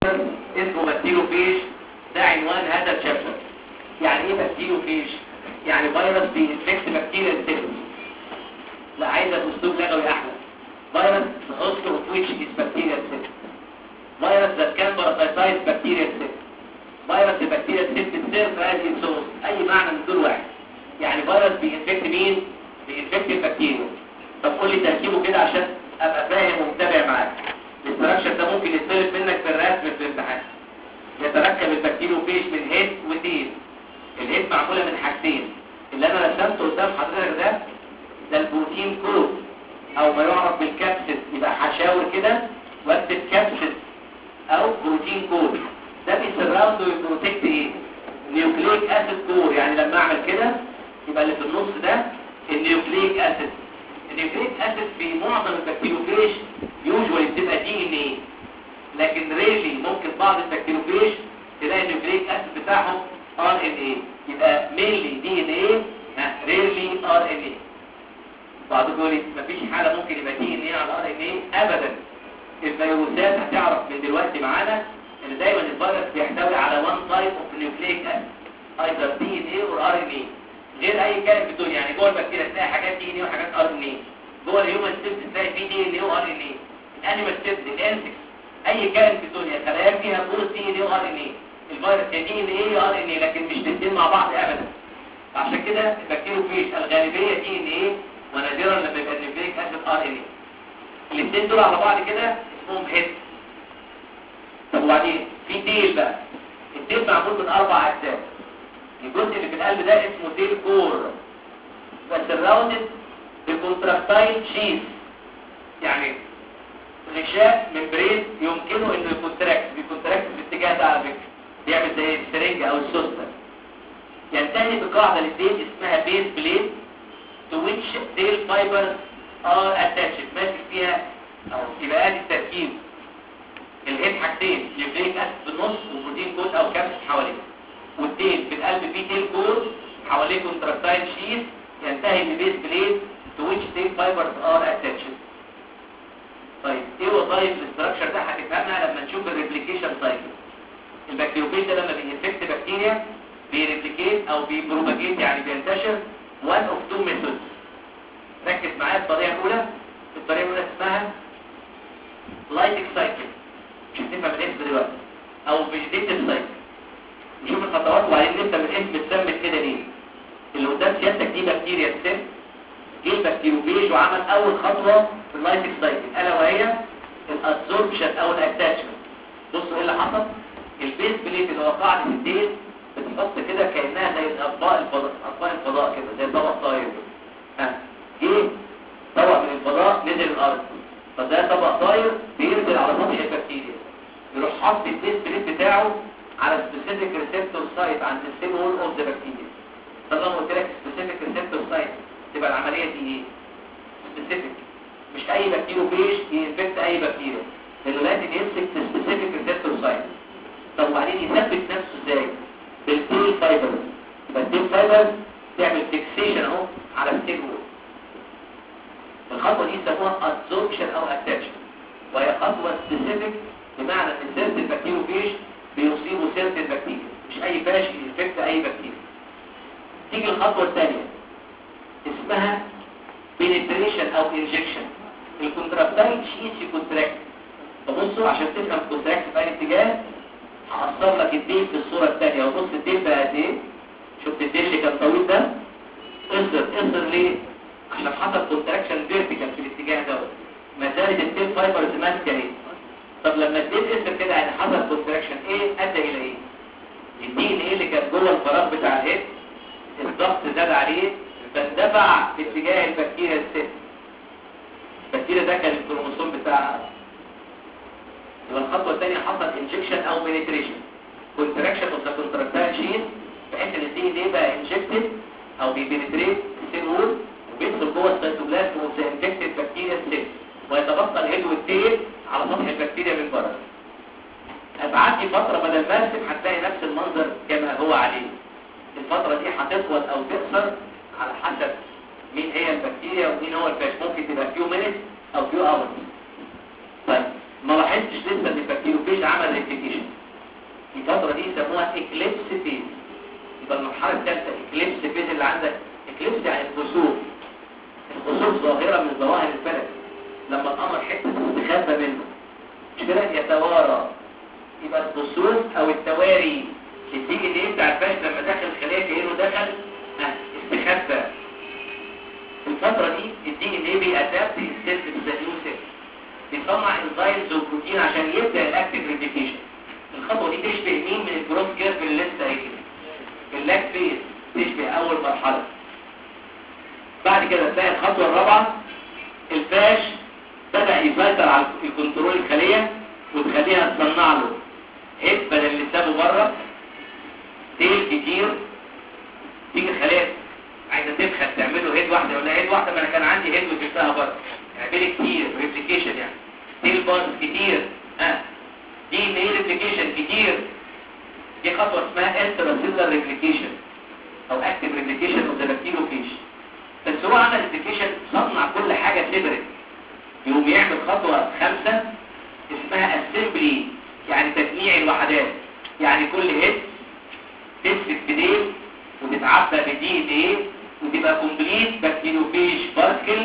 اسمه بكتيروفيج ده عنوان هذا الشابتر يعني ايه بكتيروفيج يعني فيروس بينفكت بكتيريا سيلز لا عايزه اسلوب لغوي احلى فيروس the host of which is bacterial cell virus that can parasitize bacterial cell فيروس البكتيريا سيل بتسيرف از اكسوس اي معنى من دول واحد يعني فيروس بينفكت مين بينفكت البكتيريا طب قول لي تركيبه كده عشان ابقى فاهم ومتابع معاك الاستراكشر ده ممكن يطلب منك في الرسم في الامتحان يتركب البكتيروفيج من هيد وتيل الهيد معموله من حاجتين اللي انا رسمته قدام حضرتك ده ده البروتين كود او ما يعرف بالكابسيد يبقى حشاور كده واكتب كابسيد او بروتين كود ده بيسراوند ويبروتكت ايه نيوكليك اسيد كور يعني لما اعمل كده يبقى اللي في النص ده النيوكليك اسيد النيوكليك اسيد في معظم البكتيروفيج يوجوالي بتبقى دي ان ايه لكن ريلي ممكن بعض البكتيروفيج تلاقي النيوكليك اسيد بتاعهم ار ان ايه يبقى مينلي دي ان ايه ريلي ار ان ايه بعضهم يقول لي مفيش حاله ممكن يبقى دي ان ايه على ار ان ايه ابدا الفيروسات هتعرف من دلوقتي معانا ان دايما الفيروس بيحتوي على وان تايب اوف نيوكليك اسيد ايذر دي ان ايه اور ار ان ايه غير اي كائن في الدنيا يعني جوه البكتيريا تلاقي حاجات دي ان ايه وحاجات ار ان ايه جوه الهيومن سيلز تلاقي فيه دي ان ايه وار ان ايه الانيمال سيلز الانسكس اي كائن في الدنيا خلايا فيها بوز دي ان ايه وار ان ايه الفيروس يا دي ان ايه يا ار ان ايه لكن مش الاثنين مع بعض ابدا عشان كده البكتيروفيج الغالبيه دي ان ايه ونادرا لما يبقى النيوكليك اسيد ار ان ايه الاثنين دول على بعض كده اسمهم هيد طب وبعدين في ديل بقى الديل معمول من اربع اجزاء الجزء اللي في القلب ده اسمه ديل كور بس الراوندد بكونتراكتايل شيز يعني غشاء ممبرين يمكنه انه يكونتراكت بيكونتراكت في الاتجاه ده على فكره بيعمل زي السرنجه او السوسته ينتهي بقاعده للديل اسمها بيز بليد to which tail fibers are attached ماشي فيها او يبقى ادي التركيب الهيد حاجتين نيوكليك اسيد في النص وبروتين كود او كبس حواليه والتيل في القلب فيه تيل كود حواليه كونتراكتايل شيث ينتهي ببيس بليد to which tail fibers are attached طيب ايه وظائف الاستراكشر ده هتفهمها لما نشوف الريبليكيشن سايكل البكتيروفيج ده لما بينفكت بكتيريا بيريبليكيت او بيبروباجيت يعني بينتشر one of two methods ركز معايا الطريقه الاولى الطريقه الاولى اسمها لايتك سايكل مش هتفهم الاسم دلوقتي او فيجيتيف سايكل نشوف الخطوات وبعدين نفهم الاسم اتسمت كده ليه اللي قدام سيادتك دي بكتيريا ستيم جه البكتيروفيج وعمل اول خطوه في اللايتك سايكل الا وهي الادزوربشن او الاتاتشمنت بصوا ايه اللي حصل البيس بليت اللي هو قاعده الديل بتحط كده كانها زي الاطباق الفضاء اطباق الفضاء كده زي طبق طاير كده ها جه طبق من الفضاء نزل الارض فده طبق طاير بينزل على سطح البكتيريا يروح حاطط البيس بليت بتاعه على سبيسيفيك ريسبتور سايت عند السيل وول اوف ذا بكتيريا طالما قلت لك سبيسيفيك ريسبتور سايت تبقى العمليه دي ايه سبيسيفيك مش اي بكتيروفيج ينفكت اي بكتيريا لانه لازم يمسك في سبيسيفيك ريسبتور سايت طب وبعدين يثبت نفسه ازاي بالتيل فايبرز يبقى التيل فايبرز تعمل فيكسيشن اهو على السيل وول الخطوه دي يسموها ادزوربشن او اتاتشمنت وهي خطوه سبيسيفيك بمعنى ان سيرت البكتيروفيج بيصيبوا سيرت البكتيريا مش اي فاش ينفكت اي بكتيريا تيجي الخطوه الثانيه اسمها penetration او injection الكونتراكتايل شيت كونتراكت فبصوا عشان تفهم كونتراكت في اي اتجاه هقصر لك الديل في الصوره الثانيه وبص الديل بقى قد ايه شفت الديل اللي كان طويل ده اصر اصر ليه عشان حصل كونتراكشن فيرتيكال في الاتجاه دوت ما زالت الديل فايبرز ماسكه اهي طب لما الديل اصر كده يعني حصل كونتراكشن ايه ادى الى ايه الدي ان ايه اللي كان جوه الفراغ بتاع الهيد الضغط زاد عليه فاندفع في اتجاه البكتيريا الست البكتيريا ده كان الكروموسوم بتاعها يبقى الخطوه الثانيه حصل انجكشن او بنتريشن كونتراكشن اوف ذا كونتراكتايل شين بحيث ان الدي ان ايه بقى انجكتد او بيبنتريت السيل وول وبيدخل جوه السيتوبلازم اوف ذا انفكتد بكتيريا سيل ويتبقى الهيد والتيل على سطح البكتيريا من بره ابعد فتره بدل ما ارسم هتلاقي نفس المنظر كما هو عليه الفتره دي هتطول او تقصر على حسب مين هي البكتيريا ومين هو الفاش ممكن تبقى فيو مينت او فيو اورز طيب ما لاحظتش لسه ان البكتيروفيج عمل ريبليكيشن الفتره دي يسموها اكليبس فيز يبقى المرحله الثالثه اكليبس فيز اللي عندك اكليبس يعني الخسوف الخسوف ظاهره من ظواهر الفلك لما القمر حته تستخبى منه مش كده يتوارى يبقى الخسوف او التواري الدي ان ايه بتاع الفاش لما دخل الخليه كانه دخل اه استخبى في الفتره دي الدي ان ايه بيأدابت السيلف بالنيو سيل بيصنع انزيمز وبروتين عشان يبدا الاكتيف ريبليكيشن الخطوه دي تشبه مين من الجروث كيرف اللي لسه قايل اللاك فيز تشبه اول مرحله بعد كده تلاقي الخطوه الرابعه الفاش بدا يسيطر على الكنترول الخليه وتخليها تصنع له هيد بدل اللي سابه بره ديل كتير تيجي الخليه عايزه تبخل تعمل له هيد واحده ولا هيد واحده ما انا كان عندي هيد وجبتها بره اعملي كتير ريبليكيشن يعني تيل بونز كتير ها دي ان ايه ريبليكيشن كتير دي خطوه اسمها انتراسيلر ريبليكيشن او اكتيف ريبليكيشن اوف ذا بكتيروفيج بس هو عمل ريبليكيشن صنع كل حاجه سيبريت يقوم يعمل خطوه خامسه اسمها اسمبلي يعني تجميع الوحدات يعني كل هيد تمسك بديل وتتعبى بدي ان ايه وتبقى كومبليت بكتيروفيج بارتكل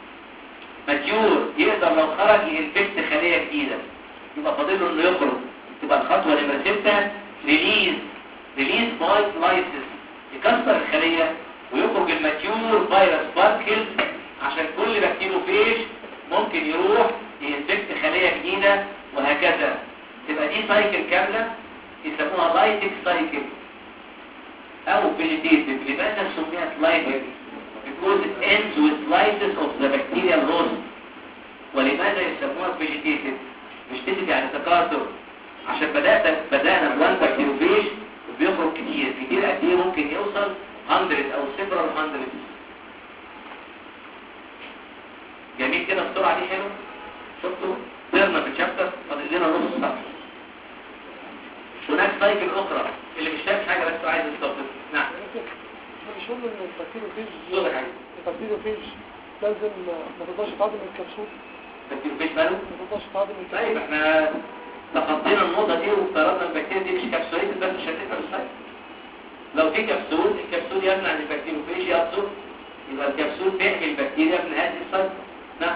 ماتيور يقدر لو خرج ينفكت خليه جديده يبقى فاضل له انه يخرج تبقى الخطوه نمره 6 ريليز ريليز باي لايسيس يكسر الخليه ويخرج الماتيور فيروس بارتكل عشان كل بكتيروفيج ممكن يروح ينفكت خليه جديده وهكذا تبقى دي سايكل كامله يسموها لايتك سايكل او فيجيتيتيف لماذا سميت لايتك because it ends with lysis of the bacterial host ولماذا يسموها فيجيتيتيف فيجيتيتيف يعني تكاثر عشان بدأت بدأنا بوان بكتيروفيج وبيخرج كتير كتير قد ايه ممكن يوصل 100 او several hundreds جميل كده السرعه دي حلو شفتوا طرنا في الشابتر فاضل لنا نص صفحه هناك سايكل اخرى اللي مش شايف حاجه بس عايز يستفسر نعم مش قلنا ان البكتيروفيج صوتك عايز البكتيروفيج لازم ما تقدرش تعدي من الكبسول بكتيروفيج ماله ما تقدرش تعدي من طيب الكبسول احنا تخطينا النقطه دي وافترضنا البكتيريا دي مش كبسوليت بس مش هتفهم السايكل لو في كبسول الكبسول يمنع ان البكتيروفيج يبصر يبقى الكبسول بيحمي البكتيريا من هذه السايكل نعم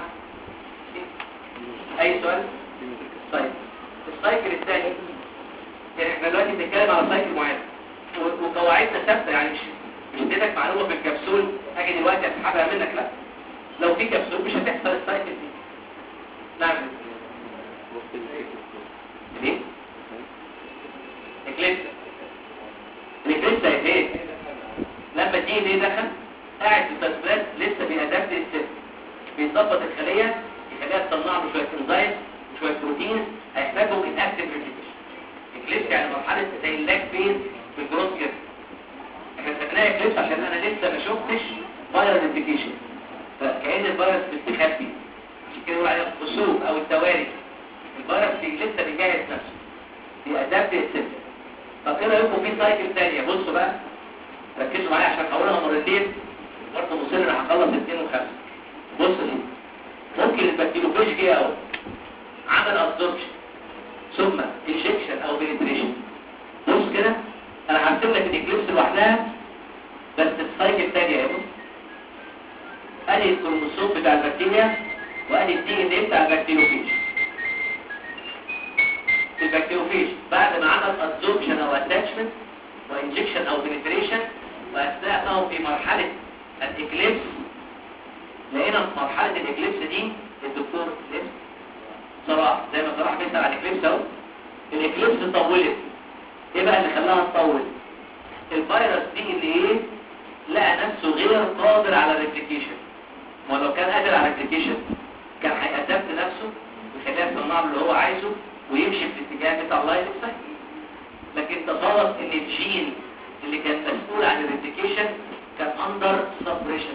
اي سؤال طيب السايكل الثاني يعني احنا دلوقتي بنتكلم على سايكل معين و- وقواعدنا ثابته يعني مش مش اديتك معلومه في الكبسول اجي دلوقتي اسحبها منك لا لو في كبسول مش هتحصل السايكل دي نعم ليه؟ اكليبسا الاكليبسا ايه؟ لما الدي ان ايه دخل قاعد في التسبيلات لسه بيأدابت السيستم بيظبط الخليه يخليها تصنع له شويه انزيم وشويه بروتين هيحتاجهم الاكتيف ريبليكيشن اكليبس يعني مرحله زي اللاك فيز في الجروث كده احنا سميناها اكليبس عشان انا لسه ما شفتش فايرال ريبليكيشن فكأن الفيروس مستخبي عشان كده يقول عليها الخسوف او التواري الفيروس بي- لسه بيجهز نفسه بيأدابت السيستم طب ايه رايكم في سايكل ثانيه بصوا بقى ركزوا معايا عشان هقولها مرتين برضه مصر انا هخلص اثنين وخمسه بص دي ممكن البكتيروفيج جه اهو عمل ابزوربشن ثم انجكشن او بنتريشن بص كده انا هرسم لك الاكليبس لوحدها بس السايكل الثانيه اهي بص ادي الكروموسوم بتاع البكتيريا وادي الدي ان ايه بتاع البكتيروفيج البكتيروفيج بعد ما عمل ابزوربشن او اتاتشمنت وانجكشن او بنتريشن واثناء ما هو في مرحله الاكليبس لقينا في مرحله الاكليبس دي الدكتور اكليبس صلاح زي ما صلاح بيسال على الاكليبس اهو الاكليبس طولت ايه بقى اللي خلاها تطول الفيروس دي اللي ايه لقى نفسه غير قادر على الريبليكيشن ما لو كان قادر على الريبليكيشن كان هيأدبت نفسه ويخليها تصنع له اللي هو عايزه ويمشي في الاتجاه بتاع اللايف سايكل لكن تصادف ان الجين اللي كان مسؤول عن الريبليكيشن كان اندر سبريشن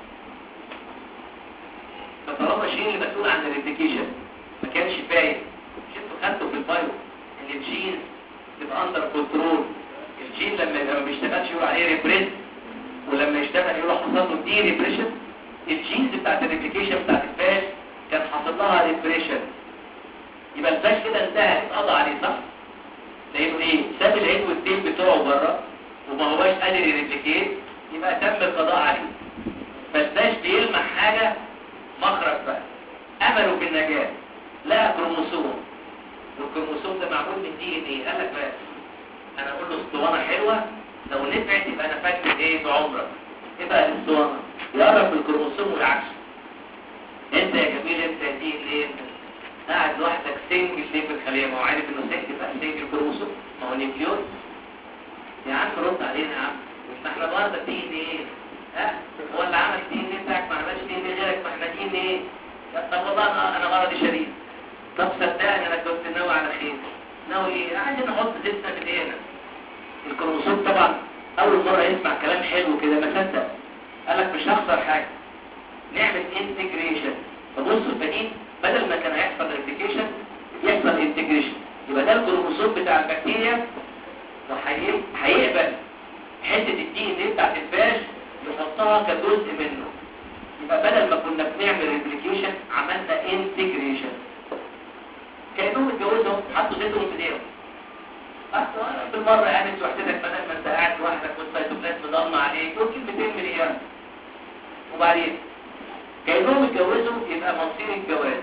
فطالما الجين اللي مسؤول عن الريبليكيشن ما كانش فايق شفتوا خدته في البايو ان الجين يبقى اندر كنترول الجين لما يبقى ما بيشتغلش يقول عليه ريبريس ولما يشتغل يقول حصل له دي ريبريشن الجينز بتاعت الريبليكيشن بتاعت الفاش كان حاصل لها ريبريشن يبقى الفاش كده انتهى اتقضى عليه صح لانه ايه ساب العين والتيل بتوعه بره وما هواش قادر يريبليكيت يبقى تم القضاء عليه فالفاش بيلمح حاجه مخرج بقى امله في النجاه لقى كروموسوم والكروموسوم ده معمول من دي ان ايه قال لك بس انا اقول له اسطوانه حلوه لو نفعت يبقى انا فاكر ايه بعمرك ايه بقى الاسطوانه يقرب بالكروموسوم والعكس انت يا جميل انت يا دي ليه قاعد لوحدك سنجل ليه في الخليه ما هو عارف انه سنجل بقى سنجل كروموسوم ما هو نيوكليون يا عم رد علينا يا عم ما احنا برضه دي ان ايه ها هو اللي عمل دي ان بتاعك ما عملش دي ان غيرك ما احنا دي ان ايه طب والله انا انا مرضي شديد طب صدقني انا كنت ناوي على خير ناوي ايه عايزين نحط زيتنا في ايدينا الكروموسوم طبعا اول مره يسمع كلام حلو كده ما صدق قال لك مش هخسر حاجه نعمل انتجريشن فبصوا الباقيين بدل ما كان هيحصل ريبليكيشن يحصل انتجريشن يبقى ده الكروموسوم بتاع البكتيريا وهيقبل حته الدي ان ايه بتاعت الفاش يحطها كجزء منه يبقى بدل ما كنا بنعمل ريبليكيشن عملنا انتجريشن كانهم اتجوزهم حطوا زيتهم في ايديهم أصل بالمرة قامت وحدتك بدل ما انت قاعد لوحدك والسيتوبلازم ضلمة عليك دول كلمتين من ايام وبعدين كأنهم اتجوزوا يبقى مصير الجواز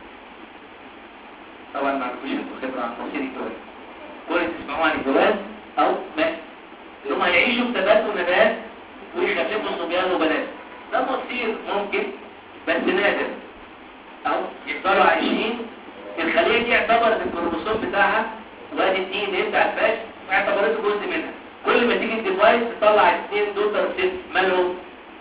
طبعا ما عرفوش انتوا خبرة عن مصير الجواز كل تسمعوا عن الجواز او ما اللي هم هيعيشوا بتبات ونبات ويخلفوا صبيان وبنات ده مصير ممكن بس نادر او يفضلوا عايشين الخلية دي اعتبرت الكروموسوم بتاعها وادي الدي ان ايه بتاع الفاش اعتبرته جزء منها كل ما تيجي الديفايس تطلع اثنين دوتر ست مالهم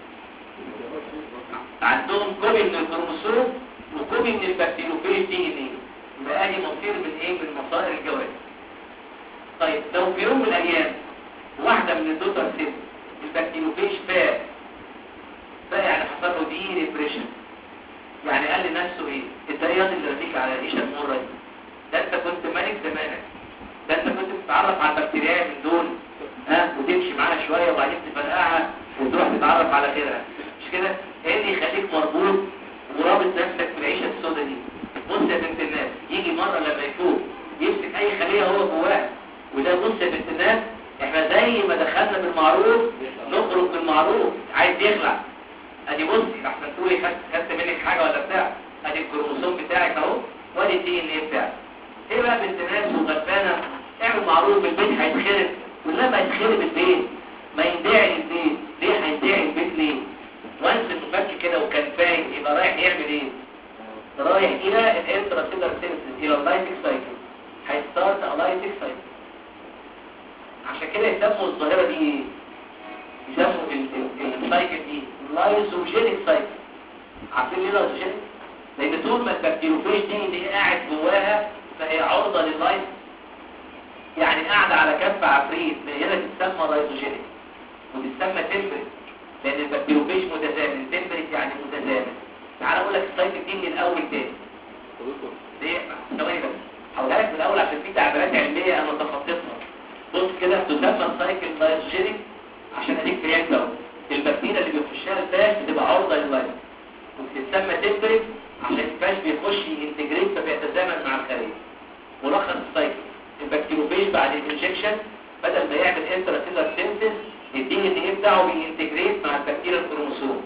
عندهم كوبي من الكروموسوم وكوبي من البكتيروفيج دي ان ايه يبقى ادي مصير من ايه من مصائر الجواز طيب لو في يوم من الايام واحده من الدوتر ست البكتيروفيج فات فات يعني حصل له دي ريبريشن يعني قال لنفسه ايه انت ايه اللي رميك على الريشه المره دي ده انت كنت ملك زمانك ده انت كنت بتتعرف على البكتيريا من دول ها وتمشي معاها شويه وبعدين تفرقعها وتروح تتعرف على غيرها مش كده ايه اللي يخليك مربوط ورابط نفسك في العيشه السوداء دي بص يا بنت الناس يجي مره لما يفوق يمسك اي خليه هو جواها وده بص يا بنت الناس احنا زي ما دخلنا بالمعروف نخرج بالمعروف عايز يخلع ادي بصي احسن تقولي خدت خدت منك حاجه ولا بتاع ادي الكروموسوم بتاعك اهو وادي الدي ان ايه بتاعك ايه بقى بنت ناس وغلبانه اعمل معروف البيت هيتخرب ولما يتخرب البيت ما يندعي البيت ليه هيندعي البيت ليه وانس المفك كده وكان فاهم يبقى رايح يعمل ايه رايح الى الانتراسيلر سينسز الى اللايتك سايكل هيستارت الايتك سايكل عشان كده يسموا الظاهره دي ايه يسموا السايكل دي لايزوجينيك سايكل عارفين ليه لايزوجينيك لان طول ما البكتيروفيج دي اللي قاعد جواها فهي عرضه لللايز يعني قاعده على كف عفريت من هنا تتسمى لايزوجينيك وتتسمى تمبريت لان البكتيروفيج متزامن تمبريت يعني متزامن تعال اقول لك السايكل دي من الاول تاني ليه ثواني بس هقولها لك من الاول عشان في تعبيرات علميه انا تخطيتها بص كده تسمى السايكل لايزوجينيك عشان اديك فهمت اهو البكتيريا اللي بيخشها الفاش بتبقى عرضه لللايز وبتتسمى تمبريت عشان الفاش بيخش ينتجريت فبيتزامن مع الخليه ملخص السايكل البكتيروفيج بعد الانجكشن بدل ما يعمل انتراسيلر سينثيز الدي ان ايه بتاعه بينتجريت مع البكتيريا الكروموسوم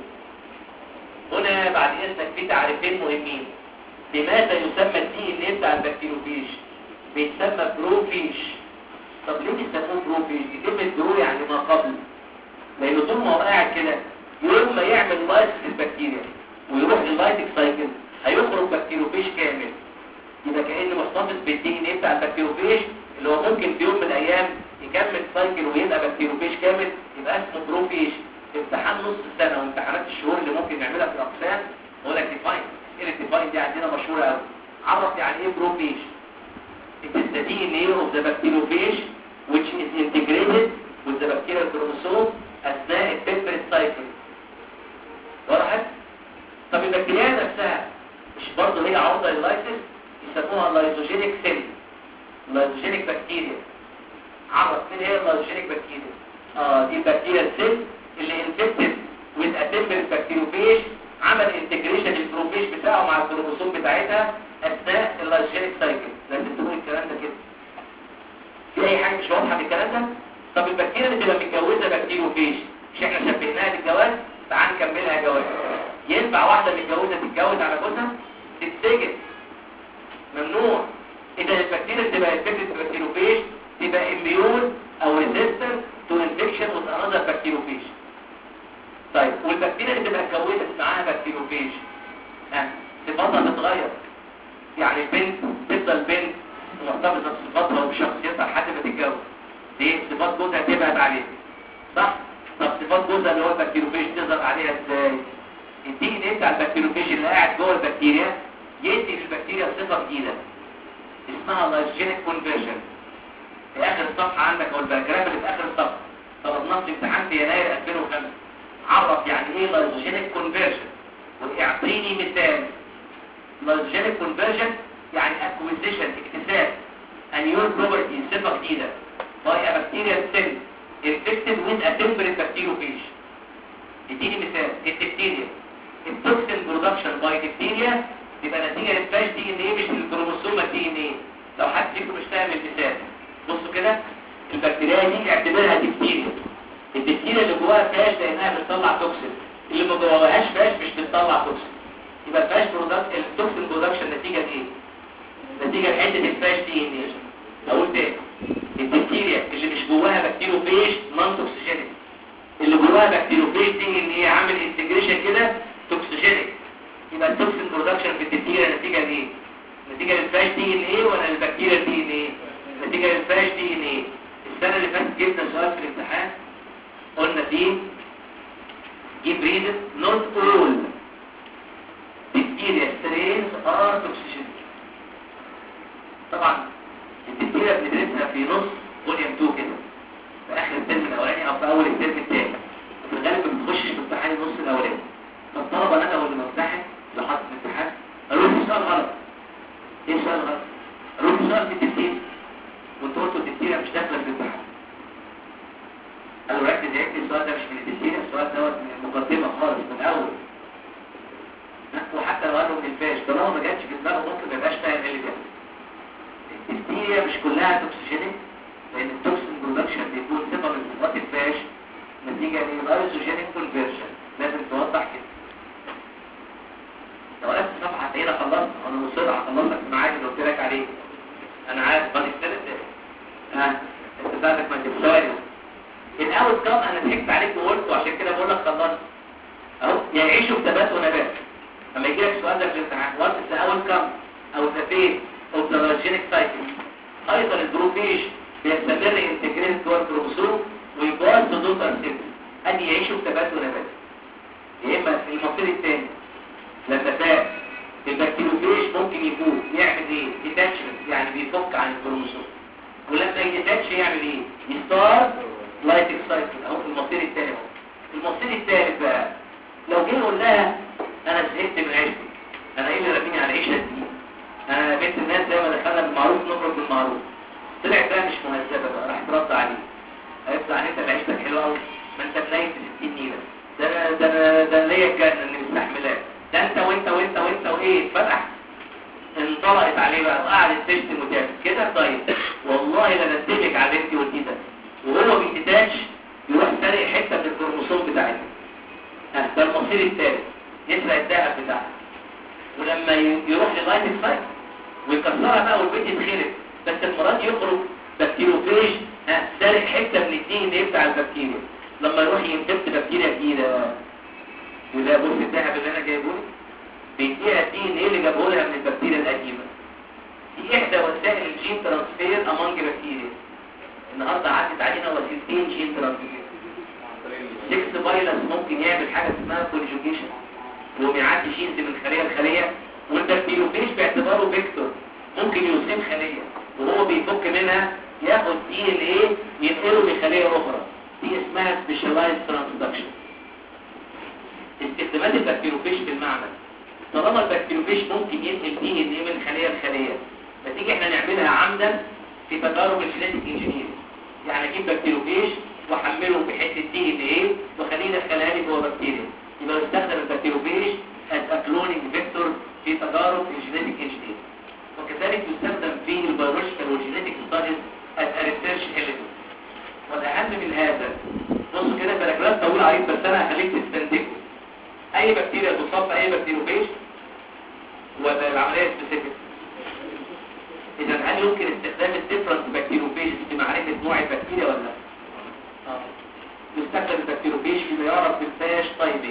هنا بعد اذنك في تعريفين مهمين لماذا يسمى الدي ان ايه بتاع البكتيروفيج بيتسمى بروفيج طب ليه بيسموه بروفيج دي كلمه برو يعني ما قبل لانه طول ما هو قاعد كده يوم ما يعمل لايف في البكتيريا ويروح لللايتك سايكل هيخرج بكتيروفيج كامل يبقى كأنه محتفظ بالدي ان ايه بتاع البكتيروفيج اللي هو ممكن في يوم من الايام يكمل سايكل ويبقى بكتيروفيج كامل يبقى اسمه بروفيج امتحان نص السنه وامتحانات الشهور اللي ممكن نعملها في الاقسام بقول لك ديفاين ايه الديفاين دي عندنا مشهوره قوي عرف يعني ايه بروفيج It is the DNA of the bacteriophage which is integrated with the bacterial chromosome أثناء التمبريت سايكل وضحت؟ طب البكتيريا نفسها مش برضه هي عرضة لللايسيس يسموها لايزوجينيك سيل لايزوجينيك بكتيريا عرف مين هي اللايزوجينيك بكتيريا اه دي البكتيريا السيل اللي انفكتد with a temperate bacteriophage عمل انتجريشن البروفيج بتاعه مع الكروموسوم بتاعتها اثناء اللايجينيك سايكل لازم تقول الكلام ده كده في اي حاجه مش واضحه في الكلام ده طب البكتيريا اللي تبقى متجوزه بكتيروفيج مش احنا شبهناها بالجواز تعال نكملها جواز ينفع واحده متجوزه تتجوز على جوزها تتسجن ممنوع اذا البكتيريا اللي تبقى انفكتد بكتيروفيج تبقى اميون او ريزيستنت تو انفكشن وذ انذر بكتيروفيج طيب والبكتيريا اللي تبقى اتجوزت معاها بكتيروفيج ها صفاتها تتغير يعني البنت تفضل بنت محتفظه بصفاتها وبشخصيتها لحد ما تتجوز دي صفات جوزها تبعد عليها صح طب صفات جوزها اللي هو البكتيروفيج تظهر عليها ازاي الدي ان ايه بتاع البكتيروفيج اللي قاعد جوه البكتيريا يدي للبكتيريا صفه جديده اسمها لايجينيك كونفرجن في اخر الصفحه عندك او الباراجراف اللي في اخر الصفحه طلبناه في امتحان في يناير 2005 عرف يعني ايه لايجينيك كونفرجن واعطيني مثال لايجينيك كونفرجن يعني اكويزيشن اكتساب انيور بروبرتي صفه جديده باي ا بكتيريا سيل infected with a temperate bacteriophage اديني مثال الدكتيريا التوكسين برودكشن باي دكتيريا يبقى نتيجه للفاش دي ان ايه مش الكروموسوم دي ان ايه لو حد فيكم مش فاهم المثال بصوا كده البكتيريا دي اعتبرها دكتيريا الدكتيريا اللي جواها فاش لانها بتطلع توكسين اللي ما جواهاش فاش مش بتطلع توكسين يبقى الفاش برودكت التوكسين برودكشن نتيجه لايه نتيجه لحته الفاش دي ان ايه اقول تاني البكتيريا اللي مش جواها بكتيروفيج نون توكسيجينيك اللي جواها بكتيروفيج دي ان هي عامل انتجريشن كده توكسيجينيك يبقى التوكسين برودكشن في البكتيريا نتيجه لايه نتيجه للفاش دي ان ايه ولا البكتيريا دي ان ايه نتيجه للفاش دي ان ايه السنه اللي فاتت جبنا سؤال في الامتحان قلنا فيه give reason not all bacteria strains are toxigenic طبعا البكتيريا بندرسها في نص فوليوم 2 كده في اخر الترم الاولاني او في اول الترم الثاني وفي الغالب ما بنخشش في امتحان النص الاولاني فالطلبه انا واللي بمتحن اللي حاطط الامتحان قالوا لي سؤال غلط ايه السؤال غلط؟ قالوا لي سؤال في التفسير وانت قلت التفسير مش داخله في الامتحان قالوا ركز يا ابني السؤال ده مش من التفسير السؤال دوت من المقدمه خالص من الاول وحتى لو قالوا من الفاش طالما ما جاتش في دماغه ممكن ما يبقاش فاهم ايه اللي بيحصل البكتيريا مش كلها توكسيجينيك لان التوكسين برودكشن بيكون صفه من صفات الفاش نتيجه للايزوجينيك كونفرجن لازم توضح كده لو قلت الصفحه هتلاقينا خلصنا انا مصر هخلص لك الميعاد اللي قلت لك عليه انا عارف قد ابتدت ها انت بتاعتك ما تبصاري الاوت كام انا ضحكت عليك وقلت وعشان كده بقول لك خلصت اهو يعيشوا بثبات ونبات اما يجي لك سؤال ده في الامتحان وات ذا اوت كام او ذا فيت او ذا لايجينيك سايكل ايضا البروفيج بيستمر انتجريت جوه الكروموسوم ويبقى دوتر سيل ادي يعيشوا بثبات ونبات يا اما المصير الثاني لما فات البكتيروفيج ممكن يفوق يعمل ايه ديتاتشمنت يعني بيفك عن الكروموسوم ولما يديتاتش يعمل ايه يستار لايتك سايكل اهو المصير الثاني اهو المصير الثالث بقى لو جه يقول لها انا زهقت من عيشتك انا ايه اللي راميني على العيشه دي انا بنت الناس زي ما دخلنا بالمعروف نخرج بالمعروف طلعت بقى مش مهذبه بقى راح ترد عليه هيطلع انت عيشتك حلوه قوي ما انت منيت في 60 نيله ده انا ده انا ده أنا ليا الجنه اللي مستحملاه ده انت وانت وانت وانت وايه اتفتح انطلقت عليه بقى وقعدت تشتم وتعمل كده طيب والله لا ندمك على اللي انت قلتيه ده وهو بيتتاش يروح سارق حته من الكروموسوم بتاعتها ها ده المصير الثالث يسرق الذهب بتاعها ولما ي- يروح لغايه السايت ويكسرها بقى والبيت يتخرب بس المره دي يخرج بكتيروفيج ها سارق حته من الدي ان ايه بتاع البكتيريا لما يروح ينفكت بكتيريا جديده وده بص الذهب اللي انا جايبه لك بيديها الدي ان ايه اللي جابه لها من البكتيريا القديمه دي احدى وسائل الجين ترانسفير امونج بكتيريا النهارده عدت علينا وسيلتين جين ترانسفير 6 فيروس ممكن يعمل حاجه اسمها كونجوجيشن وبيعدي جينز من خليه لخليه والبكتيروفيج باعتباره فيكتور ممكن يصيب خليه وهو بيفك منها ياخد دي ان ايه ينقله لخليه اخرى دي اسمها سبيشالايز ترانسدكشن استخدامات البكتيروفيج في المعمل طالما البكتيروفيج ممكن ينقل دي ان ايه من خليه لخليه فتيجي احنا نعملها عمدا في تجارب الجينيتيك انجينير يعني اجيب بكتيروفيج واحمله بحته دي ان ايه واخليه يدخلها لي جوه بكتيريا يبقى يستخدم البكتيروفيج as a cloning vector في تجارب الجينيتيك انجينير ولذلك يستخدم في البيولوجيكال والجينيتك ستاديز as a research element والاهم من هذا بصوا كده باراجراف طويل عريض بس انا هخليك تستنتجه اي بكتيريا تصاب باي بكتيروفيج ولا العمليه سبيسيفيك اذا هل يمكن استخدام الديفرنت بكتيروفيج في معرفه نوع البكتيريا ولا لا آه. يستخدم البكتيروفيج فيما يعرف بالفاش تايبنج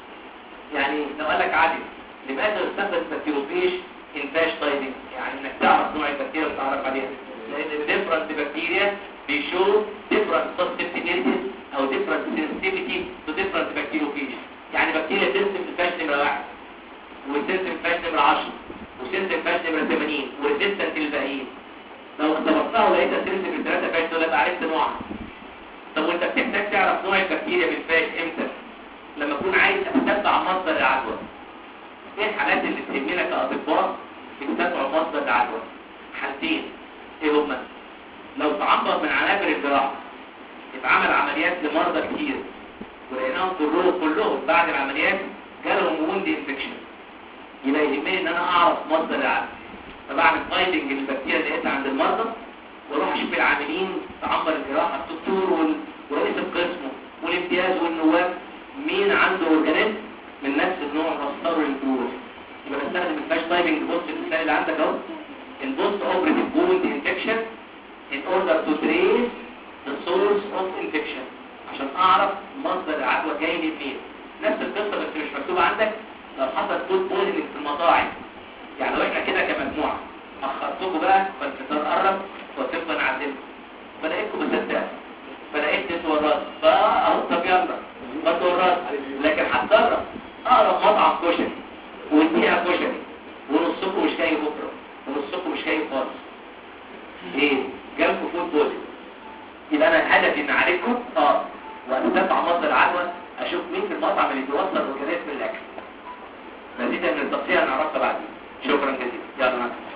يعني لو قال لك عادي لماذا يستخدم البكتيروفيج ان فاش تايبنج يعني انك تعرف نوع البكتيريا وتعرف عليها لان الديفرنت بكتيريا بيشو different susceptibilities او different sensitivity to different bacteriophages يعني بكتيريا تنسم الفاش نمرة واحد وتنسم الفاش نمرة 10 وتنسم الفاش نمرة 80 وريزيستنت للباقيين لو اختبرتها ولقيتها تنسم الثلاثة فاش دول يبقى عرفت نوعها طب وانت بتحتاج تعرف نوع البكتيريا بالفاش امتى لما تكون عايز تتبع مصدر العدوى ايه الحالات اللي تهمنا كاطباء بتتبعوا مصدر العدوى حالتين ايه هما لو تعبر من عنابر الجراحه يبقى عمل عمليات لمرضى كتير ولقيناهم كلهم كلهم بعد العمليات جالهم ووند انفكشن يبقى يهمني ان انا اعرف مصدر العدوى فبعمل فايندنج للبكتيريا اللي لقيتها عند المرضى واروح اشوف العاملين في عنبر الجراحه الدكتور وال- ورئيس القسم والامتياز والنواب مين عنده اورجانيزم من نفس النوع وصلوا للجروح يبقى بستخدم الفلاش تايبنج بص المثال اللي عندك اهو البوست اوبريتيف ووند انفكشن in order to trace the source of infection عشان اعرف مصدر العدوى جاي من فين نفس القصه بس مش مكتوبه عندك لو حصل فود بويزنج في المطاعم يعني لو احنا كده كمجموعه اخرتكم بقى فالفطار قرب وتبقى نعلمكم فلقيتكم بصدق فلقيت نسوى الراس فاهو طب يلا برضه الراس لكن هتجرب اقرب مطعم كشري واديها كشري ونصكم مش جاي بكره ونصكم مش جاي خالص ايه جالكم فود بوزيتيف يبقى انا هدفي ان اعالجكم اه واتتبع مصدر العدوى اشوف مين في المطعم اللي بيوصل اورجانيزم الاكل مزيدا من التفصيل هنعرفها بعدين شكرا جزيلا يلا معاكم